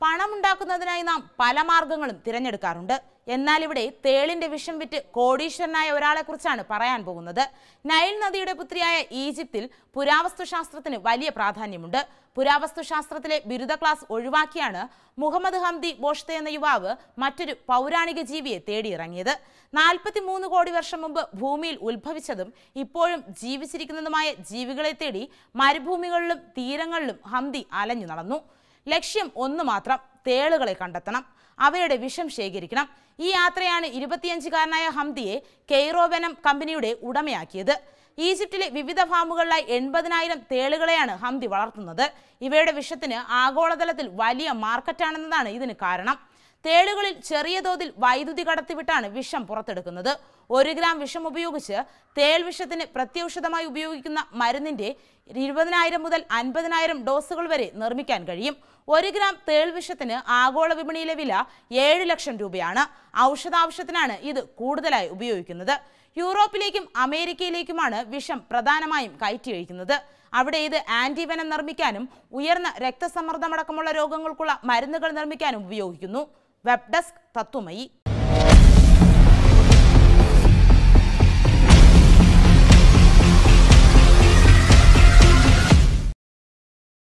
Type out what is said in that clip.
പണമുണ്ടാക്കുന്നതിനായി നാം പല മാർഗങ്ങളും തിരഞ്ഞെടുക്കാറുണ്ട് എന്നാൽ ഇവിടെ തേളിന്റെ വിഷം വിറ്റ് കോടീശ്വരനായ ഒരാളെക്കുറിച്ചാണ് പറയാൻ പോകുന്നത് നൈൽ നദിയുടെ പുത്രിയായ ഈജിപ്തിൽ പുരാവസ്തുശാസ്ത്രത്തിന് വലിയ പ്രാധാന്യമുണ്ട് പുരാവസ്തുശാസ്ത്രത്തിലെ ബിരുദ ക്ലാസ് ഒഴിവാക്കിയാണ് മുഹമ്മദ് ഹംദി ബോഷ്തെ എന്ന യുവാവ് മറ്റൊരു പൗരാണിക ജീവിയെ തേടിയിറങ്ങിയത് നാൽപ്പത്തി മൂന്ന് കോടി വർഷം മുമ്പ് ഭൂമിയിൽ ഉത്ഭവിച്ചതും ഇപ്പോഴും ജീവിച്ചിരിക്കുന്നതുമായ ജീവികളെ തേടി മരുഭൂമികളിലും തീരങ്ങളിലും ഹംദി അലഞ്ഞു നടന്നു ലക്ഷ്യം ഒന്ന് മാത്രം തേളുകളെ കണ്ടെത്തണം അവയുടെ വിഷം ശേഖരിക്കണം ഈ യാത്രയാണ് ഇരുപത്തിയഞ്ചുകാരനായ ഹംദിയെ കെയ്റോവനം കമ്പനിയുടെ ഉടമയാക്കിയത് ഈജിപ്തിലെ വിവിധ ഫാമുകളിലായി എൺപതിനായിരം തേളുകളെയാണ് ഹംദി വളർത്തുന്നത് ഇവയുടെ വിഷത്തിന് ആഗോളതലത്തിൽ വലിയ മാർക്കറ്റാണെന്നതാണ് ഇതിന് കാരണം തേളുകളിൽ ചെറിയ തോതിൽ വൈദ്യുതി കടത്തിവിട്ടാണ് വിഷം പുറത്തെടുക്കുന്നത് ഒരു ഗ്രാം വിഷം ഉപയോഗിച്ച് തേൾ വിഷത്തിന് പ്രത്യൗഷധമായി ഉപയോഗിക്കുന്ന മരുന്നിന്റെ ഇരുപതിനായിരം മുതൽ അൻപതിനായിരം ഡോസുകൾ വരെ നിർമ്മിക്കാൻ കഴിയും ഒരു ഗ്രാം തേൾ വിഷത്തിന് ആഗോള വിപണിയിലെ വില ഏഴ് ലക്ഷം രൂപയാണ് ഔഷധാവശ്യത്തിനാണ് ഇത് കൂടുതലായി ഉപയോഗിക്കുന്നത് യൂറോപ്പിലേക്കും അമേരിക്കയിലേക്കുമാണ് വിഷം പ്രധാനമായും കയറ്റി അയക്കുന്നത് അവിടെ ഇത് ആന്റിവെനം നിർമ്മിക്കാനും ഉയർന്ന രക്തസമ്മർദ്ദമടക്കമുള്ള രോഗങ്ങൾക്കുള്ള മരുന്നുകൾ നിർമ്മിക്കാനും ഉപയോഗിക്കുന്നു വെബ് ഡെസ്ക് തത്വമയി